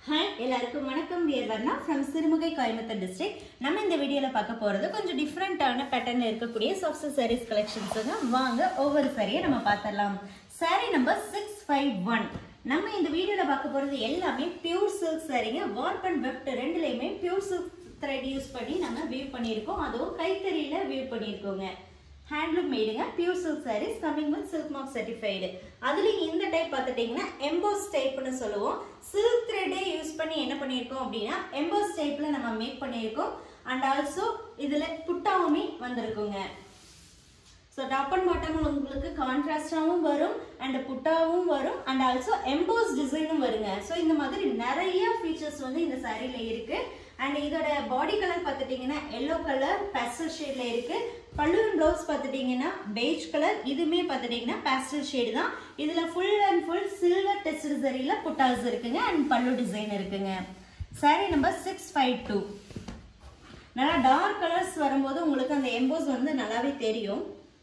hi எல்லாருக்கும் வணக்கம் we're Varna from Sirumugai Coimbatore district நம்ம இந்த வீடியோவில் பார்க்க போகிறது கொஞ்சம் டிஃப்ரெண்ட்டான பேட்டர்னில் இருக்கக்கூடிய சாஃப்ட் சாரீஸ் கலெக்ஷன்ஸுங்க வாங்க ஒவ்வொரு சாரியை நம்ம பார்த்துடலாம் sari number six five one நம்ம இந்த வீடியோவில் பார்க்க போகிறது எல்லாமே பியூர் சில்க் சாரீங்க வார்ப் அண்ட் வெஃப்ட் ரெண்டுலேயுமே பியூர் சில்க் த்ரெட் யூஸ் பண்ணி நம்ம வியூ பண்ணியிருக்கோம் அதுவும் கைத்தறியில் வியூ பண்ணியிருக்கோங்க ஹேண்ட்லூம் மேடுங்க pure silk saris coming with silk mark certified அதுலேயும் இந்த டைப் பார்த்துட்டிங்கன்னா எம்போஸ் டைப்னு சொல்லுவோம் சில்க் த்ரெட்டே யூஸ் பண்ணி என்ன பண்ணியிருக்கோம் அப்படின்னா எம்போஸ் டைப்பில் நம்ம மேக் பண்ணியிருக்கோம் அண்ட் ஆல்சோ இதில் புட்டாவுமே வந்திருக்குங்க ஸோ டாப் அண்ட் பாட்டம் உங்களுக்கு கான்ட்ராஸ்டாகவும் வரும் அண்ட் புட்டாவும் வரும் அண்ட் ஆல்சோ எம்போஸ் டிசைனும் வருங்க ஸோ இந்த மாதிரி நிறைய ஃபீச்சர்ஸ் வந்து இந்த சாரியில் இருக்கு அண்ட் இதோட பாடி கலர் பார்த்துட்டிங்கன்னா எல்லோ கலர் பேஸ்டல் ஷேடில் இருக்கு பல்லு ப்ளவுஸ் பார்த்துட்டிங்கன்னா பெய்ஜ் கலர் இதுவுமே பார்த்துட்டிங்கன்னா பேஸ்டல் ஷேடு தான் இதில் full and full silver test சரியில் புட்டாஸ் இருக்குங்க அண்ட் பல்லு டிசைன் இருக்குங்க sari number six five two நல்லா டார்க் கலர்ஸ் வரும்போது உங்களுக்கு அந்த எம்போஸ் வந்து நல்லாவே தெரியும்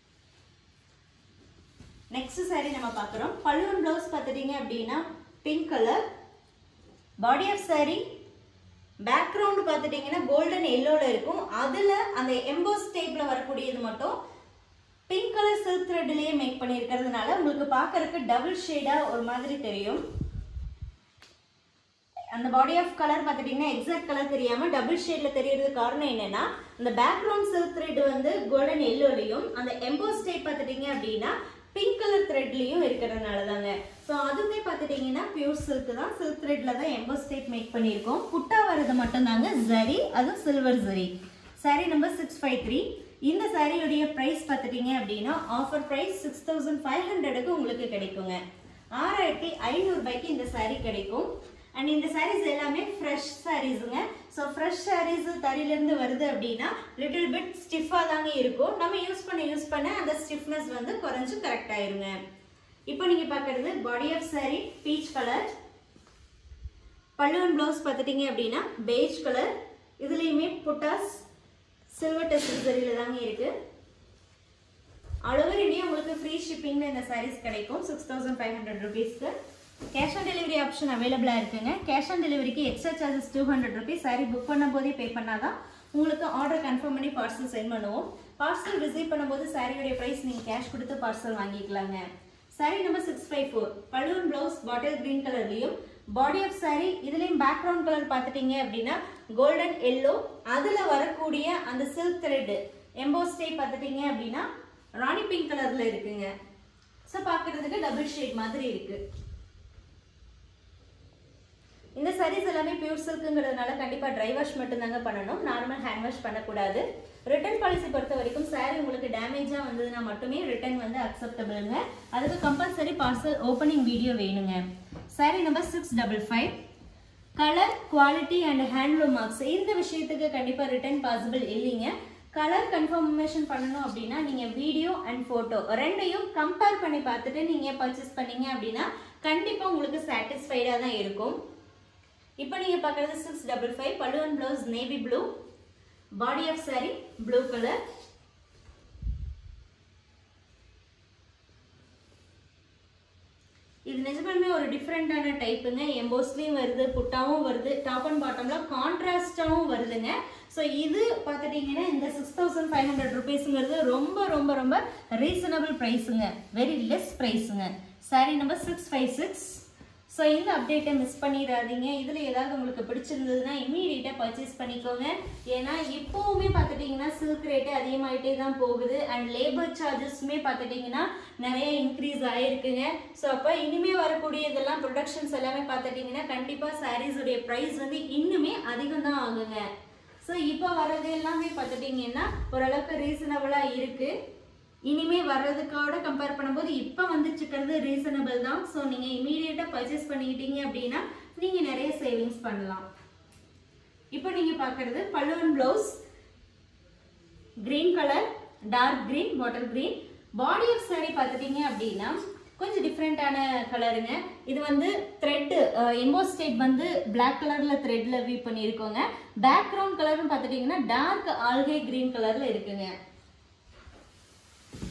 நெக்ஸ்ட் சாரி நம்ம பார்க்குறோம் பல்லுவன் ப்ளவுஸ் பார்த்துட்டீங்க அப்படின்னா pink colour body of sari background பார்த்துட்டிங்கன்னா கோல்டன் எல்லோவில் இருக்கும் அதில் அந்த எம்போஸ் டைப்பில் வரக்கூடியது மட்டும் பிங்க் கலர் சில்க் த்ரெட்லேயே மேக் பண்ணியிருக்கிறதுனால உங்களுக்கு பார்க்கறதுக்கு டபுள் ஷேடாக ஒரு மாதிரி தெரியும் அந்த பாடி ஆஃப் கலர் பார்த்துட்டிங்கன்னா எக்ஸாக்ட் கலர் தெரியாமல் டபுள் ஷேடில் தெரியறது காரணம் என்னன்னா அந்த பேக்ரவுண்ட் சில்க் த்ரெட் வந்து கோல்டன் எல்லோலையும் அந்த எம்போஸ் டைப் பார்த்துட்டிங்க அப்படின்னா பிங்க் கலர் த்ரெட்லேயும் இருக்கிறதுனால தாங்க ஸோ அதுவுமே பார்த்துட்டிங்கன்னா பியூர் சில்க் தான் சில்க் த்ரெட்டில் தான் எம்போஸ் டைப் மேக் பண்ணியிருக்கோம் புட்டா வர்றது மட்டும்தாங்க ஜரி அதுவும் silver zari sari number six five three இந்த சாரியுடைய ப்ரைஸ் பார்த்துட்டிங்க அப்படின்னா offer price six thousand five ஹண்ட்ரடுக்கு உங்களுக்கு கிடைக்குங்க ஆறாயிரத்தி ஐநூறுபாய்க்கு இந்த சாரீ கிடைக்கும் அண்ட் இந்த சாரீஸ் எல்லாமே ஃப்ரெஷ் சாரீஸுங்க ஸோ ஃப்ரெஷ் சாரீஸ் தறியிலேருந்து வருது அப்படின்னா லிட்டில் பிட் ஸ்டிஃபாக தாங்க இருக்கும் நம்ம யூஸ் பண்ண யூஸ் பண்ண அந்த ஸ்டிஃப்னஸ் வந்து குறைஞ்சு கரெக்ட் ஆயிருங்க இப்போ நீங்கள் பார்க்குறது body of sari peach colour பல்லுவன் ப்ளவுஸ் பார்த்துட்டிங்க அப்படின்னா பெய்ஜ் கலர் இதுலேயுமே புட்டாஸ் சில்வர் டெஸ்ட் சரியில் தாங்க இருக்குது ஆல் ஓவர் இந்தியா உங்களுக்கு ஃப்ரீ ஷிப்பிங்கில் இந்த சாரீஸ் கிடைக்கும் சிக்ஸ் தௌசண்ட் ஃபைவ் ஹண்ட்ரட் ருபீஸ்க்கு கேஷ் ஆன் டெலிவரி ஆப்ஷன் அவைலபிளாக இருக்குங்க கேஷ் ஆன் டெலிவரிக்கு extra charges two hundred rupees sari book பண்ணும்போதே பே பண்ணால் தான் உங்களுக்கு ஆர்டர் கன்ஃபார்ம் பண்ணி பார்சல் சென்ட் பண்ணுவோம் பார்சல் ரிசீவ் பண்ணும்போது சாரியோடைய ப்ரைஸ் நீங்கள் கேஷ் கொடுத்து பார்சல் வாங்கிக்கலாங்க sari number six five four பலூன் ப்ளவுஸ் பாட்டில் க்ரீன் கலர்லையும் பாடி ஆஃப் சாரி இதுலேயும் பேக்ரவுண்ட் கலர் பார்த்துட்டீங்க அப்படின்னா கோல்டன் எல்லோ அதில் வரக்கூடிய அந்த சில்க் த்ரெட் எம்போஸ்டே பார்த்துட்டீங்க அப்படின்னா ராணி பிங்க் கலரில் இருக்குங்க ஸோ பார்க்குறதுக்கு டபுள் ஷேட் மாதிரி இருக்குது இந்த சாரீஸ் எல்லாமே பியூர் சில்க்குங்கிறதுனால கண்டிப்பாக ட்ரை வாஷ் மட்டும்தாங்க பண்ணணும் நார்மல் ஹேண்ட் வாஷ் பண்ணக்கூடாது ரிட்டர்ன் பாலிசி பொறுத்த வரைக்கும் சாரீ உங்களுக்கு டேமேஜாக வந்ததுன்னா மட்டுமே ரிட்டர்ன் வந்து அக்செப்டபிளுங்க அதுக்கு கம்பல்சரி பார்சல் ஓப்பனிங் வீடியோ வேணுங்க sari number six double five colour quality and handloom marks இந்த விஷயத்துக்கு கண்டிப்பாக ரிட்டர்ன் பாசிபிள் இல்லைங்க கலர் கன்ஃபர்மேஷன் பண்ணணும் அப்படின்னா நீங்கள் வீடியோ அண்ட் ஃபோட்டோ ரெண்டையும் கம்பேர் பண்ணி பார்த்துட்டு நீங்கள் பர்ச்சேஸ் பண்ணீங்க அப்படின்னா கண்டிப்பாக உங்களுக்கு சாட்டிஸ்ஃபைடாக தான் இருக்கும் இப்போ நீங்கள் பார்க்குறது சிக்ஸ் டபுள் ஃபைவ் பல்லுவன் blouse navy blue body of sari blue colour இது நிஜமாலுமே ஒரு டிஃப்ரெண்ட்டான டைப்புங்க எம்போஸ்லேயும் வருது புட்டாவும் வருது டாப் அண்ட் பாட்டம்லாம் கான்ட்ராஸ்டாகவும் வருதுங்க ஸோ இது பார்த்துட்டிங்கன்னா இந்த சிக்ஸ் தௌசண்ட் ஃபைவ் ஹண்ட்ரட் ருபீஸுங்கிறது ரொம்ப ரொம்ப ரொம்ப ரீசனபிள் ப்ரைஸுங்க வெரி லெஸ் ப்ரைஸுங்க sari number six five six so இந்த அப்டேட்டை மிஸ் பண்ணிடாதீங்க இதில் ஏதாவது உங்களுக்கு பிடிச்சிருந்ததுன்னா இம்மீடியட்டாக பர்ச்சேஸ் பண்ணிக்கோங்க ஏன்னா இப்போவுமே பார்த்துட்டிங்கன்னா சில்க் ரேட்டு அதிகமாகிட்டே தான் போகுது அண்ட் லேபர் சார்ஜஸுமே பார்த்துட்டிங்கன்னா நிறைய இன்க்ரீஸ் ஆகிருக்குங்க ஸோ அப்போ இனிமேல் வரக்கூடிய இதெல்லாம் ப்ரொடக்ஷன்ஸ் எல்லாமே பார்த்துட்டிங்கன்னா கண்டிப்பாக சாரீஸுடைய ப்ரைஸ் வந்து இன்னுமே அதிகம் தான் ஆகுங்க ஸோ இப்போ வர்றது எல்லாமே பார்த்துட்டிங்கன்னா ஓரளவுக்கு ரீசனபிளாக இருக்குது இனிமே வர்றதுக்கோட கம்பேர் பண்ணும்போது இப்போ வந்துட்டுருக்கிறது ரீசனபிள் தான் ஸோ நீங்கள் இமீடியட்டாக பர்ச்சேஸ் பண்ணிக்கிட்டீங்க அப்படின்னா நீங்கள் நிறைய சேவிங்ஸ் பண்ணலாம் இப்போ நீங்கள் பார்க்குறது பல்லுவன் blouse green colour dark green bottle green body of sari பார்த்துட்டீங்க அப்படின்னா கொஞ்சம் டிஃப்ரெண்ட்டான கலருங்க இது வந்து த்ரெட்டு எம்போஸ்டேட் வந்து பிளாக் கலரில் த்ரெட்டில் வியூ பண்ணியிருக்கோங்க பேக்ரவுண்ட் கலர்னு பார்த்துட்டிங்கன்னா டார்க் ஆல்கே க்ரீன் கலரில் இருக்குங்க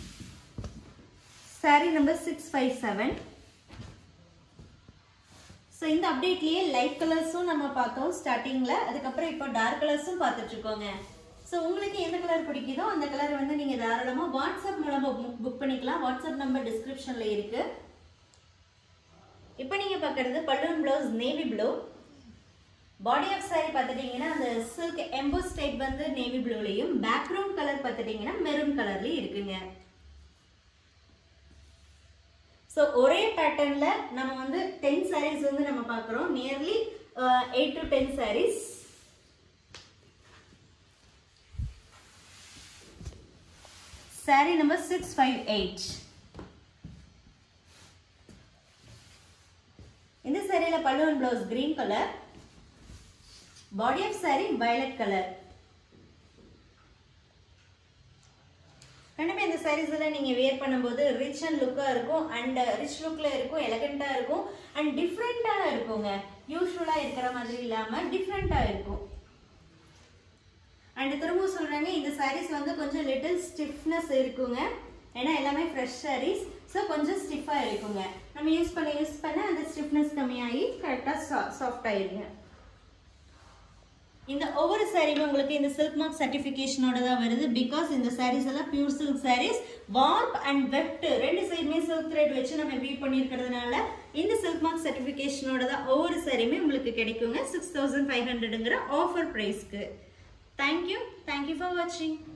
sari number six five seven so இந்த அப்டேட்லேயே லைட் கலர்ஸும் நம்ம பார்த்தோம் ஸ்டார்டிங்கில் அதுக்கப்புறம் இப்போ டார்க் கலர்ஸும் பார்த்துட்ருக்கோங்க ஸோ உங்களுக்கு எந்த கலர் பிடிக்குதோ அந்த கலர் வந்து நீங்கள் தாராளமாக வாட்ஸ்அப் மூலமாக புக் பண்ணிக்கலாம் வாட்ஸ்அப் நம்பர் டிஸ்கிரிப்ஷனில் இருக்குது இப்போ நீங்கள் பார்க்குறது பல்லுவன் blouse navy blue body of sari பார்த்துட்டிங்கன்னா அந்த சில்க் எம்போஸ் டைப் வந்து நேவி ப்ளூலையும் பேக்ரவுண்ட் கலர் பார்த்துட்டிங்கன்னா மெரூன் கலர்லேயும் இருக்குங்க ஸோ ஒரே பேட்டர்னில் நம்ம வந்து டென் சாரீஸ் வந்து நம்ம பார்க்குறோம் nearly eight to ten saris sari number six five eight இந்த சாரியில் பல்லுவன் blouse green colour body of sari violet colour கண்டிப்பாக இந்த சாரீஸ் எல்லாம் நீங்கள் வேர் பண்ணும்போது ரிச் அண்ட் லுக்காக இருக்கும் அண்ட் ரிச் லுக்கில் இருக்கும் எலகண்ட்டாக இருக்கும் அண்ட் டிஃப்ரெண்ட்டாக இருக்குங்க யூஸ்வலாக இருக்கிற மாதிரி இல்லாமல் டிஃப்ரெண்ட்டாக இருக்கும் அண்ட் திரும்பவும் சொல்கிறாங்க இந்த சாரீஸ் வந்து கொஞ்சம் லிட்டில் ஸ்டிஃப்னஸ் இருக்குங்க ஏன்னா எல்லாமே ஃப்ரெஷ் சாரீஸ் ஸோ கொஞ்சம் ஸ்டிஃபாக இருக்குங்க நம்ம யூஸ் பண்ண யூஸ் பண்ண அந்த ஸ்டிஃப்னஸ் கம்மியாகி கரெக்டாக சா சாஃப்ட் ஆயிருங்க இந்த ஒவ்வொரு சாரியுமே உங்களுக்கு இந்த சில்க் மார்க் சர்டிஃபிகேஷனோட தான் வருது பிகாஸ் இந்த சாரீஸ் எல்லாம் pure silk saris warp and weft ரெண்டு சைடுமே சில்க் த்ரெட் வச்சு நம்ம வீவ் பண்ணியிருக்கிறதுனால இந்த சில்க் மார்க் சர்டிஃபிகேஷனோட தான் ஒவ்வொரு சாரியுமே உங்களுக்கு கிடைக்குங்க சிக்ஸ் தௌசண்ட் ஃபைவ் ஹண்ட்ரடுங்கிற ஆஃபர் ப்ரைஸ்க்கு தேங்க்யூ தேங்க்யூ ஃபார் வாட்சிங்